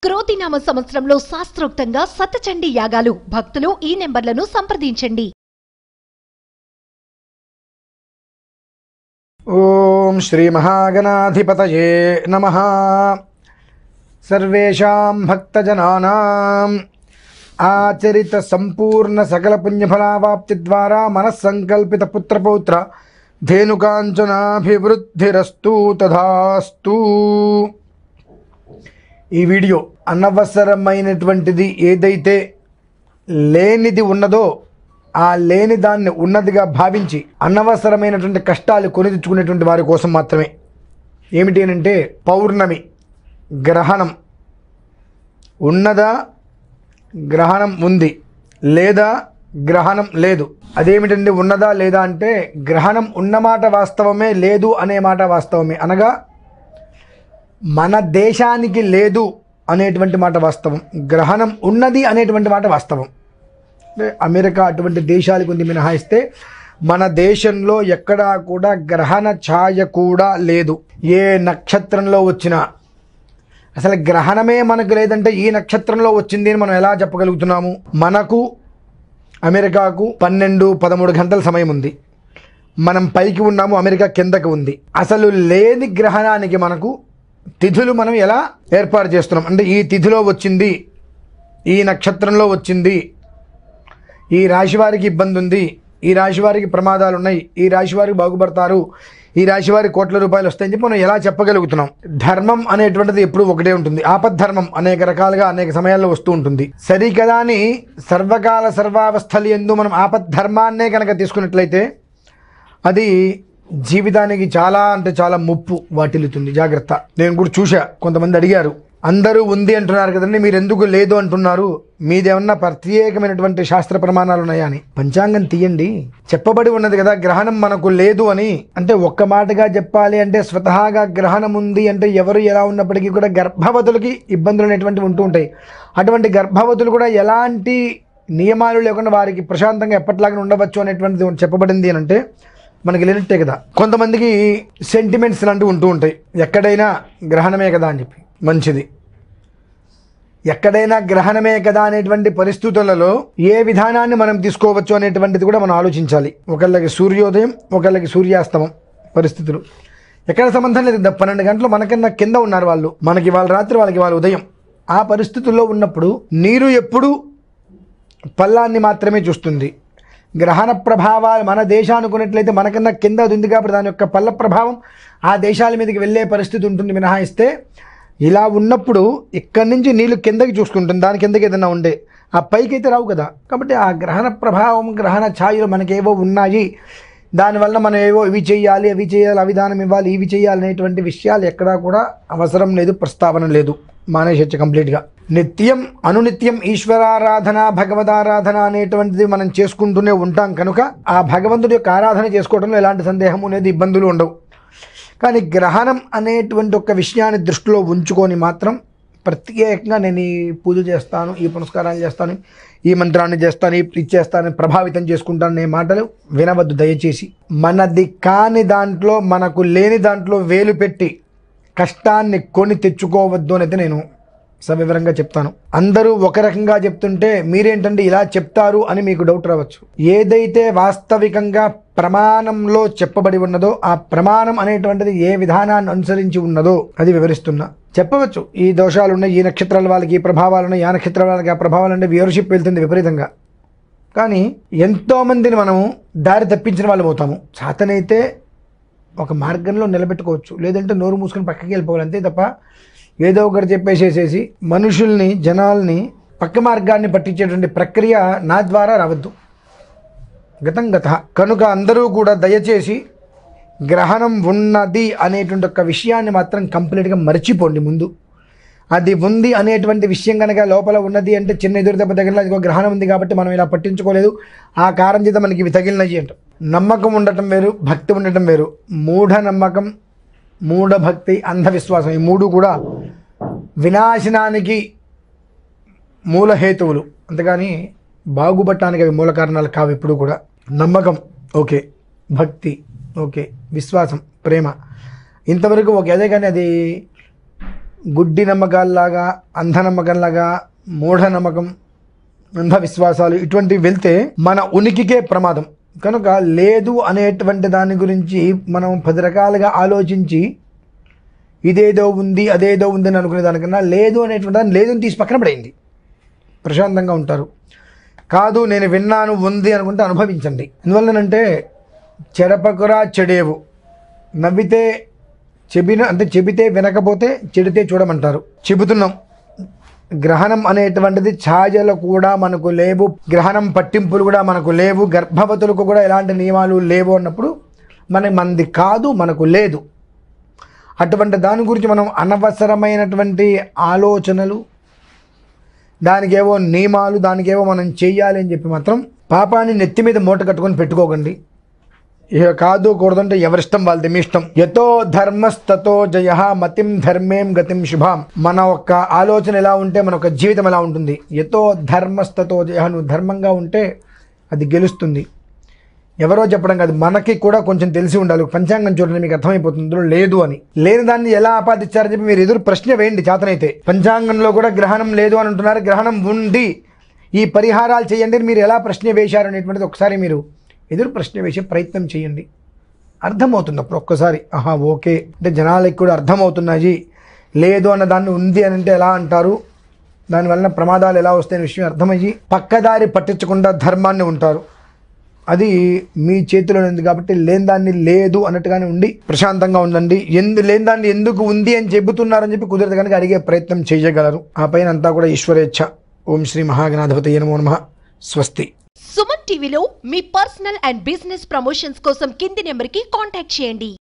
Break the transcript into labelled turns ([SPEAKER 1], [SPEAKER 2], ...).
[SPEAKER 1] క్రోతినామ సంవత్సరంలో శాస్త్రోక్తంగా సతచండీ యాగాలు భక్తులు ఈ నెంబర్లను సంప్రదించండి
[SPEAKER 2] ఓం శ్రీ మహాగణాధిపతయే నమ సర్వేషాం భక్తజనానాం ఆచరిత సంపూర్ణ సకల పుణ్యఫలావాప్తి ద్వారా మనస్సంకల్పిత పుత్రపౌత్ర ధేనుకాంచనాభివృద్ధిరస్తు తథాస్తు ఈ వీడియో అనవసరమైనటువంటిది ఏదైతే లేనిది ఉన్నదో ఆ లేని దాన్ని ఉన్నదిగా భావించి అనవసరమైనటువంటి కష్టాలు కొని తెచ్చుకునేటువంటి వారి కోసం మాత్రమే ఏమిటి అని అంటే పౌర్ణమి గ్రహణం ఉన్నదా గ్రహణం ఉంది లేదా గ్రహణం లేదు అదేమిటండి ఉన్నదా లేదా అంటే గ్రహణం ఉన్నమాట వాస్తవమే లేదు అనే మాట వాస్తవమే అనగా మన దేశానికి లేదు అనేటువంటి మాట వాస్తవం గ్రహణం ఉన్నది అనేటువంటి మాట వాస్తవం అంటే అమెరికా అటువంటి దేశాలకు ఉంది మినహాయిస్తే మన దేశంలో ఎక్కడా కూడా గ్రహణ ఛాయ కూడా లేదు ఏ నక్షత్రంలో వచ్చినా అసలు గ్రహణమే మనకు లేదంటే ఈ నక్షత్రంలో వచ్చింది అని మనం ఎలా చెప్పగలుగుతున్నాము మనకు అమెరికాకు పన్నెండు పదమూడు గంటల సమయం ఉంది మనం పైకి ఉన్నాము అమెరికా కిందకి ఉంది అసలు లేని గ్రహణానికి మనకు తిథులు మనం ఎలా ఏర్పాటు చేస్తున్నాం అంటే ఈ తిథిలో వచ్చింది ఈ నక్షత్రంలో వచ్చింది ఈ రాశి వారికి ఇబ్బంది ఉంది ఈ రాశి వారికి ప్రమాదాలు ఉన్నాయి ఈ రాశి వారికి బాగుపడతారు ఈ రాశి వారికి కోట్ల రూపాయలు వస్తాయని చెప్పి మనం ఎలా చెప్పగలుగుతున్నాం ధర్మం అనేటువంటిది ఎప్పుడు ఒకటే ఉంటుంది ఆపద్ధర్మం అనేక రకాలుగా అనేక సమయాల్లో వస్తూ ఉంటుంది సరి కదా అని సర్వకాల సర్వావస్థలు ఎందు మనం ఆపద్ధర్మాన్నే కనుక తీసుకున్నట్లయితే అది జీవితానికి చాలా అంటే చాలా ముప్పు వాటిల్లుతుంది జాగ్రత్త నేను కూడా చూసా కొంతమంది అడిగారు అందరూ ఉంది అంటున్నారు కదండి మీరు ఎందుకు లేదు అంటున్నారు మీదేమన్నా ప్రత్యేకమైనటువంటి శాస్త్ర ప్రమాణాలు ఉన్నాయా అని పంచాంగం తీయండి చెప్పబడి ఉన్నది కదా గ్రహణం మనకు లేదు అని అంటే ఒక్క మాటగా చెప్పాలి అంటే స్వతహాగా గ్రహణం ఉంది అంటే ఎవరు ఎలా ఉన్నప్పటికీ కూడా గర్భవతులకి ఇబ్బందులు అనేటువంటివి ఉంటూ ఉంటాయి అటువంటి గర్భవతులు కూడా ఎలాంటి నియమాలు లేకుండా వారికి ప్రశాంతంగా ఎప్పటిలాగా ఉండవచ్చు అనేటువంటిది చెప్పబడింది అని అంటే మనకి లేనట్టే కదా కొంతమందికి సెంటిమెంట్స్ లాంటివి ఉంటూ ఉంటాయి ఎక్కడైనా గ్రహణమే కదా అని చెప్పి మంచిది ఎక్కడైనా గ్రహణమే కదా అనేటువంటి పరిస్థితులలో ఏ విధానాన్ని మనం తీసుకోవచ్చు అనేటువంటిది కూడా మనం ఆలోచించాలి ఒకళ్ళకి సూర్యోదయం ఒకళ్ళకి సూర్యాస్తమం పరిస్థితులు ఎక్కడ సంబంధం లేదు ద- పన్నెండు గంటలు మనకన్నా కింద ఉన్నారు వాళ్ళు మనకి వాళ్ళ రాత్రి వాళ్ళకి వాళ్ళ ఉదయం ఆ పరిస్థితుల్లో ఉన్నప్పుడు నీరు ఎప్పుడు పల్లాన్ని మాత్రమే చూస్తుంది గ్రహణ ప్రభావాలు మన దేశానుకున్నట్లయితే మనకన్నా కింద అది ఉంది కాబట్టి దాని యొక్క పల్ల ప్రభావం ఆ దేశాల మీదకి వెళ్ళే పరిస్థితి ఉంటుంది మినహాయిస్తే ఇలా ఉన్నప్పుడు ఇక్కడి నుంచి నీళ్ళు కిందకి చూసుకుంటుంది దాని కిందకి ఏదైనా ఉండే ఆ పైకి అయితే రావు కదా కాబట్టి ఆ గ్రహణ ప్రభావం గ్రహణ ఛాయలు మనకేవో ఉన్నాయి దానివల్ల మనం ఏవో ఇవి చేయాలి అవి చేయాలి అవి దానం ఇవ్వాలి ఇవి చేయాలి అనేటువంటి విషయాలు ఎక్కడా కూడా అవసరం లేదు ప్రస్తావన లేదు మానేసొచ్చు కంప్లీట్గా నిత్యం అనునిత్యం ఈశ్వరారాధన భగవదారాధన అనేటువంటిది మనం చేసుకుంటూనే ఉంటాం కనుక ఆ భగవంతుడి యొక్క ఆరాధన చేసుకోవడంలో ఎలాంటి సందేహం అనేది ఇబ్బందులు ఉండవు కానీ గ్రహణం అనేటువంటి ఒక విషయాన్ని దృష్టిలో ఉంచుకొని మాత్రం ప్రత్యేకంగా నేను ఈ పూజ చేస్తాను ఈ పునస్కారాలు చేస్తాను ఈ మంత్రాన్ని చేస్తాను ఈ ఇది చేస్తాను ప్రభావితం చేసుకుంటాను అనే మాటలు వినవద్దు దయచేసి మనది కాని దాంట్లో మనకు లేని దాంట్లో వేలు పెట్టి కష్టాన్ని కొని తెచ్చుకోవద్దు అనేది నేను సవివరంగా చెప్తాను అందరూ ఒక రకంగా చెప్తుంటే మీరేంటంటే ఇలా చెప్తారు అని మీకు డౌట్ రావచ్చు ఏదైతే వాస్తవికంగా ప్రమాణంలో చెప్పబడి ఉన్నదో ఆ ప్రమాణం అనేటువంటిది ఏ విధానాన్ని అనుసరించి ఉన్నదో అది వివరిస్తున్నా చెప్పవచ్చు ఈ దోషాలు ఉన్నాయి ఈ నక్షత్రాల వాళ్ళకి ఈ ప్రభావాలు ఉన్నాయి ఆ నక్షత్రాల వాళ్ళకి ఆ ప్రభావాలు అంటే వ్యూవర్షిప్ వెళ్తుంది విపరీతంగా కానీ ఎంతోమందిని మనము దారి తప్పించిన వాళ్ళు అవుతాము చేతనైతే ఒక మార్గంలో నిలబెట్టుకోవచ్చు లేదంటే నోరు మూసుకొని పక్కకి వెళ్ళిపోవాలి అంతే తప్ప ఏదో ఒకటి చెప్పేసేసేసి మనుషుల్ని జనాల్ని పక్క మార్గాన్ని పట్టించేటువంటి ప్రక్రియ నా ద్వారా రావద్దు గతం గత కనుక అందరూ కూడా దయచేసి గ్రహణం ఉన్నది అనేటువంటి ఒక విషయాన్ని మాత్రం కంప్లీట్గా మర్చిపోండి ముందు అది ఉంది అనేటువంటి విషయం కనుక లోపల ఉన్నది అంటే చిన్న ఎదురు దెబ్బ తగిలిన ఇదిగో గ్రహణం ఉంది కాబట్టి మనం ఇలా పట్టించుకోలేదు ఆ కారణం చేత మనకి ఇవి తగిలినవి అంట నమ్మకం ఉండటం వేరు భక్తి ఉండటం వేరు మూఢ నమ్మకం మూఢభక్తి అంధవిశ్వాసం ఈ మూడు కూడా వినాశనానికి మూల హేతువులు అంతేగాని బాగుపడటానికి అవి మూల కారణాలు కావు ఇప్పుడు కూడా నమ్మకం ఓకే భక్తి ఓకే విశ్వాసం ప్రేమ ఇంతవరకు ఓకే అదే కానీ అది గుడ్డి నమ్మకాల్లాగా అంధనమ్మకంలాగా మూఢనమ్మకం అంధవిశ్వాసాలు ఇటువంటివి వెళ్తే మన ఉనికికే ప్రమాదం కనుక లేదు అనేటువంటి దాని గురించి మనం పది రకాలుగా ఆలోచించి ఇదేదో ఉంది అదేదో ఉంది అని అనుకునే దానికన్నా లేదు అనేటువంటి దాన్ని లేదని తీసి పక్కన పడేయండి ప్రశాంతంగా ఉంటారు కాదు నేను విన్నాను ఉంది అనుకుంటే అనుభవించండి ఎందువల్లనంటే చెరపకురా చెడేవు నవ్వితే చెబిన అంటే చెబితే వినకపోతే చెడితే చూడమంటారు చెబుతున్నాం గ్రహణం అనేటువంటిది ఛాయలు కూడా మనకు లేవు గ్రహణం పట్టింపులు కూడా మనకు లేవు గర్భవతులకు కూడా ఎలాంటి నియమాలు లేవు అన్నప్పుడు మన మంది కాదు మనకు లేదు అటువంటి దాని గురించి మనం అనవసరమైనటువంటి ఆలోచనలు దానికేవో నియమాలు దానికేవో మనం చెయ్యాలి అని చెప్పి మాత్రం పాపాన్ని నెత్తి మీద మూట కట్టుకొని పెట్టుకోకండి ఇక కాదు కూడదంటే ఎవరిష్టం వాళ్ళది మీ ఇష్టం యతో ధర్మస్తతో జయ మతిం ధర్మేం గతిం శుభాం మన ఒక్క ఆలోచన ఎలా ఉంటే మన యొక్క జీవితం ఎలా ఉంటుంది యతో ధర్మస్తతో జయ నువ్వు ధర్మంగా ఉంటే అది గెలుస్తుంది ఎవరో చెప్పడం కాదు మనకి కూడా కొంచెం తెలిసి ఉండాలి పంచాంగం చూడండి మీకు అర్థమైపోతుంది ఇందులో లేదు అని లేని దాన్ని ఎలా ఆపాదించారని చెప్పి మీరు ఎదురు ప్రశ్న వేయండి చేతనైతే పంచాంగంలో కూడా గ్రహణం లేదు అని అంటున్నారు గ్రహణం ఉండి ఈ పరిహారాలు చేయండి అని మీరు ఎలా ప్రశ్న వేశారు అనేటువంటిది ఒకసారి మీరు ఎదురు ప్రశ్న వేసే ప్రయత్నం చేయండి అర్థమవుతుంది అప్పుడు ఒక్కసారి ఆహా ఓకే అంటే జనాలకి కూడా అర్థమవుతున్నాయి లేదు అన్న దాన్ని ఉంది అని అంటే ఎలా అంటారు దానివల్ల ప్రమాదాలు ఎలా వస్తాయనే విషయం అర్థమయ్యి పక్కదారి పట్టించకుండా ధర్మాన్ని ఉంటారు అది మీ చేతిలో ఉంది కాబట్టి లేని దాన్ని లేదు అన్నట్టుగానే ఉండి ప్రశాంతంగా ఉండండి ఎందు లేని దాన్ని ఎందుకు ఉంది అని చెబుతున్నారని చెప్పి కుదరదు కనుక అడిగే ప్రయత్నం చేయగలరు ఆ పైన అంతా కూడా ఈశ్వరేచ్ఛ ఓం శ్రీ మహాగణాధిపతి నమో నమ స్వస్తి
[SPEAKER 1] సుమన్ టీవీలో మీ పర్సనల్ అండ్ బిజినెస్ ప్రమోషన్స్ కోసం కింది నెంబర్కి కాంటాక్ట్ చేయండి